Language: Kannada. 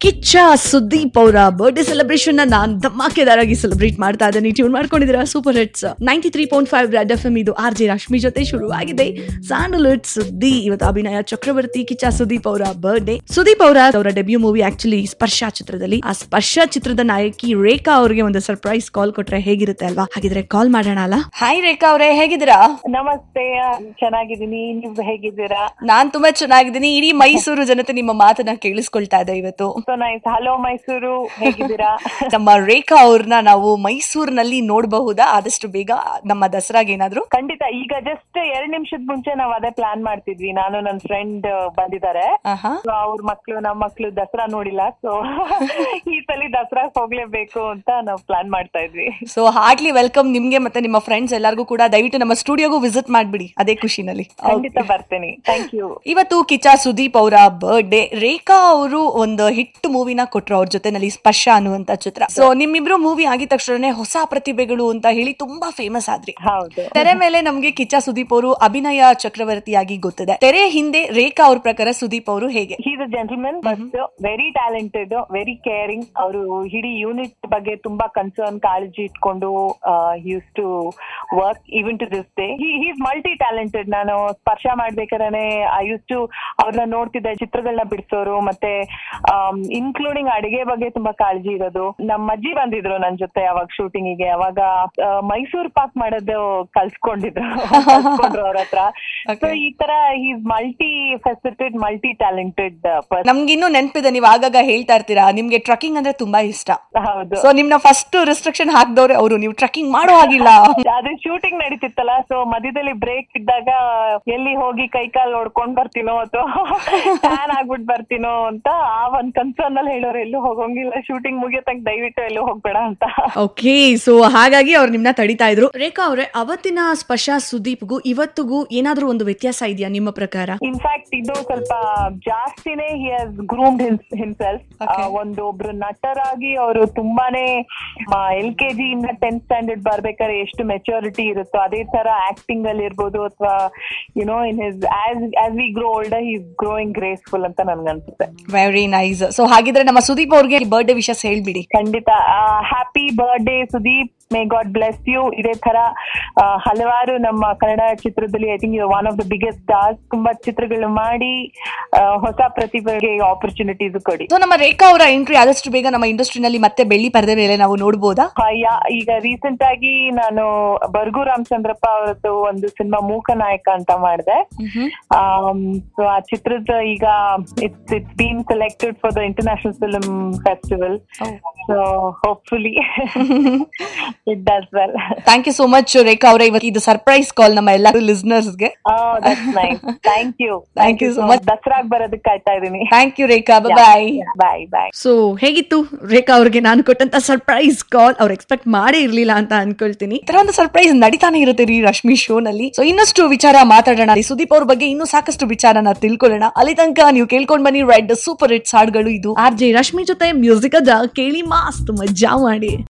ಕಿಚ್ಚ ಸುದೀಪ್ ಅವರ ಬರ್ಡೇ ಸೆಲೆಬ್ರೇಷನ್ ನಾನ್ ಧಮಾಕೆದಾರಾಗಿ ಸೆಲೆಬ್ರೇಟ್ ಮಾಡ್ತಾ ಇದ್ದೀನಿ ಟ್ಯೂನ್ ಮಾಡ್ಕೊಂಡಿದ್ದೀರಾ super hits ninety three point five red F M ಇದು ಆರ್ ಜೆ ರಶ್ಮಿ ಜೊತೆ ಶುರುವಾಗಿದೆ ಸ್ಯಾಂಡಲ್ವುಡ್ ಸುದ್ದಿ ಇವತ್ತು ಅಭಿನಯ ಚಕ್ರವರ್ತಿ ಕಿಚ್ಚ ಸುದೀಪ್ ಅವರ ಬರ್ಡೇ ಸುದೀಪ್ ಅವರ ಅವರ ಡೆಬ್ಯೂ ಮೂವಿ ಆಕ್ಚುಲಿ ಸ್ಪರ್ಶ ಚಿತ್ರದಲ್ಲಿ ಆ ಸ್ಪರ್ಶ ಚಿತ್ರದ ನಾಯಕಿ ರೇಖಾ ಅವರಿಗೆ ಒಂದು ಸರ್ಪ್ರೈಸ್ ಕಾಲ್ ಕೊಟ್ರೆ ಹೇಗಿರುತ್ತೆ ಅಲ್ವಾ ಹಾಗಿದ್ರೆ ಕಾಲ್ ಮಾಡೋಣ ಅಲ್ಲ ಹಾಯ್ ರೇಖಾ ಅವರೇ ಹೇಗಿದ್ದೀರಾ ನಮಸ್ತೆ ಚೆನ್ನಾಗಿದ್ದೀನಿ ನೀವು ಹೇಗಿದ್ದೀರಾ ನಾನ್ ತುಂಬಾ ಚೆನ್ನಾಗಿದ್ದೀನಿ ಇಡೀ ಮೈಸೂರು ಜನತೆ ನಿಮ್ಮ ಮಾತನ್ನ ಕೇಳಿಸ್ಕೊಳ್ತಾ ಇದೆ ಇವತ್ತು ಸೊ ನೈಸ್ ಹಲೋ ಮೈಸೂರು ಹೇಗಿದ್ದೀರಾ ನಮ್ಮ ರೇಖಾ ಅವ್ರನ್ನ ನಾವು ಮೈಸೂರಿನಲ್ಲಿ ನೋಡಬಹುದಾ ಆದಷ್ಟು ಬೇಗ ನಮ್ಮ ದಸರಾಗೆ ಏನಾದ್ರು ಖಂಡಿತ ಈಗ ಜಸ್ಟ್ ಎರಡ್ ನಿಮಿಷದ ಮುಂಚೆ ನಾವ್ ಅದೇ ಪ್ಲಾನ್ ಮಾಡ್ತಿದ್ವಿ ನಾನು ನನ್ನ ಫ್ರೆಂಡ್ ಬಂದಿದ್ದಾರೆ ಆಹಾ. ಸೊ ಅವ್ರ ಮಕ್ಳು ನಮ್ಮ ಮಕ್ಳು ದಸರಾ ನೋಡಿಲ್ಲ ಸೊ ಈ ಸಲ ದಸರಾ ಹೋಗ್ಲೇಬೇಕು ಅಂತ ನಾವು ಪ್ಲಾನ್ ಮಾಡ್ತಾ ಇದ್ವಿ ಸೊ ಹಾರ್ಟ್ಲಿ ವೆಲ್ಕಮ್ ನಿಮ್ಗೆ ಮತ್ತೆ ನಿಮ್ಮ ಫ್ರೆಂಡ್ಸ್ ಎಲ್ಲರಿಗೂ ಕೂಡ ದಯವಿಟ್ಟು ನಮ್ಮ ಸ್ಟುಡಿಯೋಗೂ ವಿಸಿಟ್ ಮಾಡ್ಬಿಡಿ ಅದೇ ಖುಷಿನಲ್ಲಿ ಖಂಡಿತ ಬರ್ತೇನೆ ಥ್ಯಾಂಕ್ ಯು ಇವತ್ತು ಕಿಚ್ಚ ಸುದೀಪ್ ಅವರ ಬರ್ಡೇ ರೇಖಾ ಅವರು ಒಂದು ಹಿಟ್ ಮೂವಿನ ಕೊಟ್ರು ಅವ್ರ ಜೊತೆನಲ್ಲಿ ಸ್ಪರ್ಶ ಅನ್ನುವಂತ ಚಿತ್ರ ಸೊ ನಿಮ್ಮಿಬ್ರು ಮೂವಿ ಆಗಿದ ತಕ್ಷಣ ಹೊಸ ಪ್ರತಿಭೆಗಳು ಅಂತ ಹೇಳಿ ತುಂಬಾ ಫೇಮಸ್ ಆದ್ರಿ ಹೌದು ತೆರೆ ಮೇಲೆ ನಮ್ಗೆ ಕಿಚ್ಚ ಸುದೀಪ್ ಅವರು ಅಭಿನಯ ಚಕ್ರವರ್ತಿಯಾಗಿ ಗೊತ್ತಿದೆ ತೆರೆ ಹಿಂದೆ ರೇಖಾ ಅವ್ರ ಪ್ರಕಾರ ಸುದೀಪ್ ಅವರು ಹೇಗೆ he's a gentleman but very talented very caring ಅವರು ಇಡೀ ಯೂನಿಟ್ ಬಗ್ಗೆ ತುಂಬಾ ಕನ್ಸರ್ನ್ ಕಾಳಜಿ ಇಟ್ಕೊಂಡು used to work even to this day he's multi talented ನಾನು ಸ್ಪರ್ಶ ಮಾಡ್ಬೇಕಾದ್ರೆ ಐ ಯೂಸ್ ಟು ಅವ್ರನ್ನ ನೋಡ್ತಿದ್ದೆ ಚಿತ್ರಗಳನ್ನ ಬಿಡಿಸೋರು ಮತ್ತೆ ಇನ್ಕ್ಲೂಡಿಂಗ್ ಅಡಿಗೆ ಬಗ್ಗೆ ತುಂಬಾ ಕಾಳಜಿ ಇರೋದು ನಮ್ಮ ಅಜ್ಜಿ ಬಂದಿದ್ರು ನನ್ ಜೊತೆ ಅವಾಗ ಶೂಟಿಂಗಿಗೆ ಅವಾಗ ಆ, ಮೈಸೂರ್ ಪಾಕ್ ಮಾಡೋದು ಕಲ್ಸ್ಕೊಂಡಿದ್ರು ಕಲ್ಸ್ಕೊಂಡ್ರು ಅವ್ರ ಹತ್ರ ಸೊ ಈ ತರ he's multi faceted multi talented person ನಮ್ಗಿನ್ನೂ ನೆನಪಿದೆ ನೀವು ಆಗಾಗ ಹೇಳ್ತಾ ಇರ್ತೀರಾ ನಿಮ್ಗೆ ಟ್ರಕ್ಕಿಂಗ್ ಅಂದ್ರೆ ತುಂಬಾ ಇಷ್ಟ ಹೌದು ಸೊ ನಿಮ್ನ ಫಸ್ಟ್ ರಿಸ್ಟ್ರಿಕ್ಷನ್ ಹಾಕ್ದವ್ರೆ ಅವರು ನೀವು ಟ್ರಕ್ಕಿಂಗ್ ಮಾಡೋ ಹಾಗಿಲ್ಲ ಅದೇ ಶೂಟಿಂಗ್ ನಡೀತಿತ್ತಲ್ಲ ಸೊ ಮಧ್ಯದಲ್ಲಿ ಬ್ರೇಕ್ ಇದ್ದಾಗ ಎಲ್ಲಿ ಹೋಗಿ ಕೈ ಕಾಲ್ ನೋಡ್ಕೊಂಡ್ ಬರ್ತೀನೋ ಅಥವಾ ಟ್ಯಾನ್ ಆಗ್ಬಿಟ್ ಬರ್ತೀನೋ ಅಂತ ಆ ಒಂದ್ ಕನ್ಸರ್ನ್ ಅಲ್ಲಿ ಹೇಳೋರು ಎಲ್ಲೂ ಹೋಗಂಗಿಲ್ಲ ಶೂಟಿಂಗ್ ಮುಗಿಯತಂಕ ದಯವಿಟ್ಟು ಎಲ್ಲೂ ಹೋಗ್ಬೇಡ ಅಂತ ಓಕೆ ಸೊ ಹಾಗಾಗಿ ಅವ್ರು ನಿಮ್ನ ತಡಿತಾ ಇದ್ರು ರೇಖಾ ಅವ್ರೆ ಅವತ್ತಿನ ಸ್ಪರ್ಶ ಸುದೀಪ್ಗೂ ಇವತ್ತಿಗೂ ಏನಾದ್ರೂ ಒಂದು ವ್ಯತ್ಯಾಸ ಇದೆಯಾ ನಿಮ್ಮ ಪ್ರಕಾರ ಇನ್ಫ್ಯಾಕ್ಟ್ ಇದು ಸ್ವಲ್ಪ ಜಾಸ್ತಿನೇ ಹಿ ಹಸ್ ಗ್ರೂಮ್ಡ್ ಹಿಮ್ಸೆಲ್ಫ್ Okay. ಒಂದು ಒಬ್ರು ನಟರಾಗಿ ಅವರು ತುಂಬಾನೇ ಎಲ್ ಕೆ ಜಿ ಇಂದ ಟೆಂತ್ ಸ್ಟ್ಯಾಂಡರ್ಡ್ ಬರ್ಬೇಕಾದ್ರೆ ಎಷ್ಟು ಮೆಚುರಿಟಿ ಇರುತ್ತೋ ಅದೇ ತರ ಆಕ್ಟಿಂಗ್ ಅಲ್ಲಿ ಇರ್ಬೋದು ಅಥವಾ you know in his as as we grow older he growing graceful ಅಂತ ನನ್ಗನ್ಸುತ್ತೆ ವೆರಿ ನೈಸ್ ಸೊ ಹಾಗಿದ್ರೆ ನಮ್ಮ ಸುದೀಪ್ ಅವ್ರಿಗೆ ಬರ್ಡೇ ವಿಷಸ್ ಹೇಳ್ಬಿಡಿ ಖಂಡಿತ happy birthday Sudeep may God bless you ಇದೇ ತರ ಆ, ಹಲವಾರು ನಮ್ಮ ಕನ್ನಡ ಚಿತ್ರದಲ್ಲಿ I think one of the biggest stars ತುಂಬಾ ಚಿತ್ರಗಳು ಮಾಡಿ ಆ, ಹೊಸ ಪ್ರತಿಭೆಗೆ ಆಪರ್ಚುನಿಟೀಸ್ ಕೊಡಿ ಸೊ ನಮ್ಮ ರೇಖಾ ಅವರ ಎಂಟ್ರಿ ಆದಷ್ಟು ಬೇಗ ನಮ್ಮ ಇಂಡಸ್ಟ್ರಿನಲ್ಲಿ ಮತ್ತೆ ಬೆಳ್ಳಿ ಪರದೆ ಮೇಲೆ ನಾವು ನೋಡ್ಬೋದಾ ಆ, ಯಾ- ಈಗ ರೀಸೆಂಟ್ ಆಗಿ ನಾನು ಬರ್ಗು ರಾಮಚಂದ್ರಪ್ಪ ಅವರದ್ದು ಒಂದು ಸಿನಿಮಾ ಮೂಕನಾಯಕ ಅಂತ ಮಾಡಿದೆ ಸೊ ಆ ಚಿತ್ರದ ಈಗ it's it's been selected for the international film festival so hopefully it does well thank you so much Rekha ಅವರೇ ಇವತ್ತು ಇದು ಸರ್ಪ್ರೈಸ್ ಕಾಲ್ ನಮ್ಮ ಎಲ್ಲ ಲಿಸ್ನರ್ಸ್ಗೆ that's nice thank you Thank you so much. ದಸರಾಗ್ ಬರೋದಕ್ಕೆ ಕಾಯ್ತಾ ಇದೀನಿ thank you Rekha bye bye bye so ಹೇಗಿತ್ತು ರೇಖಾ ಅವ್ರಿಗೆ ನಾನು ಕೊಟ್ಟಂತ ಸರ್ಪ್ರೈಸ್ ಕಾಲ್ ಅವ್ರು ಎಕ್ಸ್ಪೆಕ್ಟ್ ಮಾಡೇ ಇರ್ಲಿಲ್ಲ ಅಂತ ಅನ್ಕೊಳ್ತೀನಿ ಈ ತರ ಒಂದು ಸರ್ಪ್ರೈಸ್ ನಡೀತಾನೆ ಇರುತ್ತೆ ರೀ ರಶ್ಮಿ ಶೋ ನಲ್ಲಿ ಸೊ ಇನ್ನಷ್ಟು ವಿಚಾರ ಮಾತಾಡೋಣ ಈ ಸುದೀಪ್ ಅವ್ರ ಬಗ್ಗೆ ಇನ್ನೂ ಸಾಕಷ್ಟು ವಿಚಾರನ ತಿಳ್ಕೊಳ್ಳೋಣ ಅಲ್ಲಿ ತನಕ ನೀವು ಕೇಳ್ಕೊಂಡ್ ಬನ್ನಿ ರೆಡ್ ಸೂಪರ್ ಹಿಟ್ಸ್ ಹಾಡುಗಳು ಇದು ಆರ್ ಜೆ ರಶ್ಮಿ ಜೊತೆ ಮ್ಯೂಸಿಕ್ ಅದ ಕೇಳಿ ಮಸ್ತ್ ಮಜಾ ಮಾಡಿ